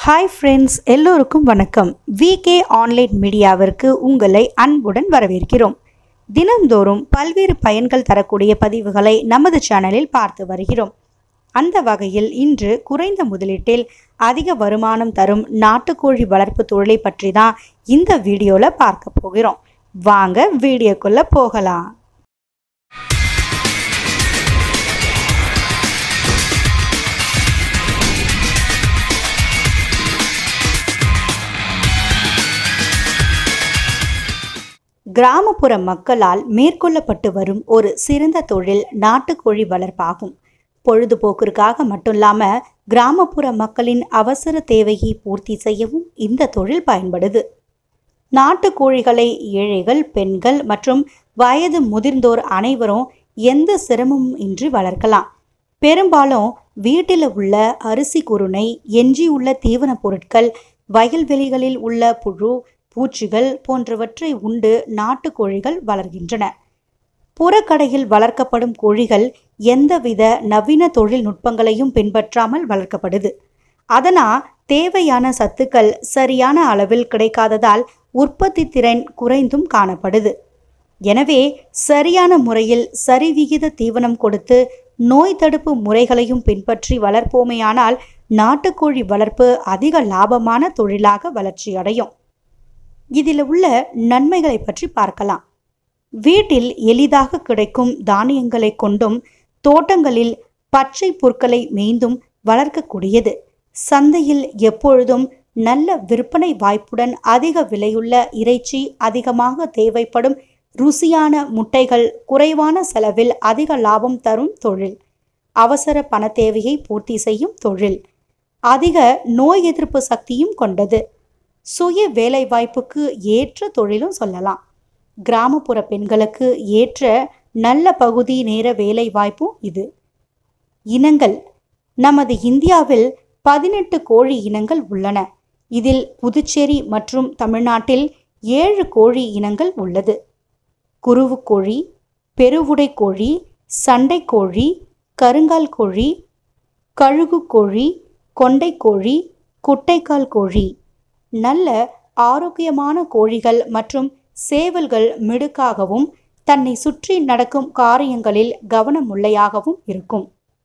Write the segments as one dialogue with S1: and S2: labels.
S1: hi friends எல்லோருக்கும் வணக்கம் VK online மீடியாவிற்கு உங்களை அன்புடன் வரவேற்கிறோம் தினந்தோறும் பல்வேறு பயன்கள் தரக்கூடிய பதிவுகளை நமது சேனலில் பார்த்து வருகிறோம் அந்த வகையில் இன்று குறைந்த முதலீட்டில் அதிக வருமானம் தரும் நாட்டுக்கோழி வளர்ப்பு தொழிலை பற்றி தான் இந்த வீடியோவில் பார்க்க போகிறோம் வாங்க வீடியோக்குள்ளே போகலாம் கிராமப்புற மக்களால் மேற்கொள்ளப்பட்டு வரும் ஒரு சிறந்த தொழில் நாட்டுக்கோழி வளர்ப்பாகும் பொழுதுபோக்கிற்காக மட்டும் இல்லாமல் கிராமப்புற மக்களின் அவசர தேவையை பூர்த்தி செய்யவும் இந்த தொழில் பயன்படுது நாட்டுக்கோழிகளை ஏழைகள் பெண்கள் மற்றும் வயது முதிர்ந்தோர் அனைவரும் எந்த சிரமமும் இன்றி வளர்க்கலாம் பெரும்பாலும் வீட்டில் உள்ள அரிசி குருணை எஞ்சியுள்ள தீவனப் பொருட்கள் வயல்வெளிகளில் உள்ள புழு பூச்சிகள் போன்றவற்றை உண்டு நாட்டுக்கோழிகள் வளர்கின்றன புறக்கடையில் வளர்க்கப்படும் கோழிகள் எந்தவித நவீன தொழில்நுட்பங்களையும் பின்பற்றாமல் வளர்க்கப்படுது அதனால் தேவையான சத்துக்கள் சரியான அளவில் கிடைக்காததால் உற்பத்தி திறன் குறைந்தும் காணப்படுது எனவே சரியான முறையில் சரிவிகித தீவனம் கொடுத்து நோய் தடுப்பு முறைகளையும் பின்பற்றி வளர்ப்போமேயானால் நாட்டுக்கோழி வளர்ப்பு அதிக லாபமான தொழிலாக வளர்ச்சியடையும் இதில் உள்ள நன்மைகளை பற்றி பார்க்கலாம் வீட்டில் எளிதாக கிடைக்கும் தானியங்களை கொண்டும் தோட்டங்களில் பச்சை புற்களை மேய்ந்தும் வளர்க்கக்கூடியது சந்தையில் எப்பொழுதும் நல்ல விற்பனை வாய்ப்புடன் அதிக விலையுள்ள இறைச்சி அதிகமாக தேவைப்படும் ருசியான முட்டைகள் குறைவான செலவில் அதிக லாபம் தரும் தொழில் அவசர பண தேவையை பூர்த்தி செய்யும் தொழில் அதிக நோய் எதிர்ப்பு சக்தியும் கொண்டது சுய வேலைவாய்ப்புக்கு ஏற்ற தொழிலும் சொல்லலாம் கிராமப்புற பெண்களுக்கு ஏற்ற நல்ல பகுதி நேர வேலைவாய்ப்பும் இது இனங்கள் நமது இந்தியாவில் பதினெட்டு கோழி இனங்கள் உள்ளன இதில் புதுச்சேரி மற்றும் தமிழ்நாட்டில் ஏழு கோழி இனங்கள் உள்ளது குருவுக்கோழி பெருவுடை கோழி சண்டை கோழி கருங்கால் கோழி கழுகு கோழி கொண்டை கோழி குட்டைக்கால் கோழி நல்ல ஆரோக்கியமான கோழிகள் மற்றும் சேவல்கள் மிடுக்காகவும் தன்னை சுற்றி நடக்கும் காரியங்களில் கவனமுள்ளையாகவும் இருக்கும்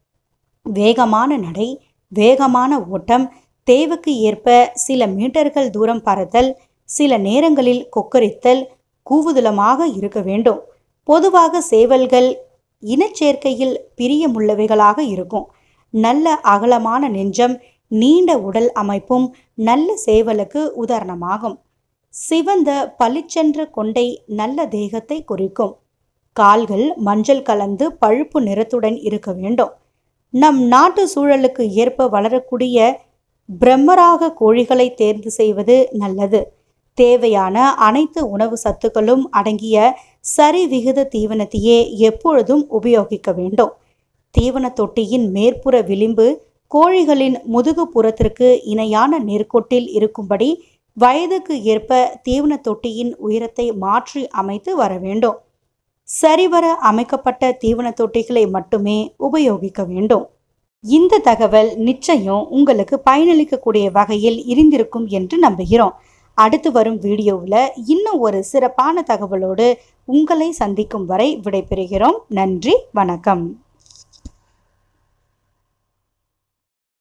S1: வேகமான நடை வேகமான ஓட்டம் தேவைக்கு ஏற்ப சில மீட்டர்கள் தூரம் பறத்தல் சில நேரங்களில் கொக்கரித்தல் கூவுதலமாக இருக்க வேண்டும் பொதுவாக சேவல்கள் இனச்சேர்க்கையில் பிரியமுள்ளவைகளாக இருக்கும் நல்ல அகலமான நெஞ்சம் நீண்ட உடல் அமைப்பும் நல்ல சேவலுக்கு உதாரணமாகும் சிவந்த பளிச்சென்ற கொண்டை நல்ல தேகத்தை குறிக்கும் கால்கள் மஞ்சள் கலந்து பழுப்பு நிறத்துடன் இருக்க வேண்டும் நம் நாட்டு சூழலுக்கு ஏற்ப வளரக்கூடிய பிரம்மராக கோழிகளை தேர்ந்து செய்வது நல்லது தேவையான அனைத்து உணவு சத்துக்களும் அடங்கிய சரி விகித தீவனத்தையே எப்பொழுதும் உபயோகிக்க வேண்டும் தீவன தொட்டியின் மேற்புற விளிம்பு கோழிகளின் முதுகு புறத்திற்கு இணையான நேர்கோட்டில் இருக்கும்படி வயதுக்கு ஏற்ப தீவன தொட்டியின் உயரத்தை மாற்றி அமைத்து வர வேண்டும் சரிவர அமைக்கப்பட்ட தீவன தொட்டிகளை மட்டுமே உபயோகிக்க வேண்டும் இந்த தகவல் நிச்சயம் உங்களுக்கு பயனளிக்கக்கூடிய வகையில் இருந்திருக்கும் என்று நம்புகிறோம் அடுத்து வரும் வீடியோவில் இன்னும் ஒரு சிறப்பான தகவலோடு உங்களை சந்திக்கும் வரை விடைபெறுகிறோம் நன்றி வணக்கம்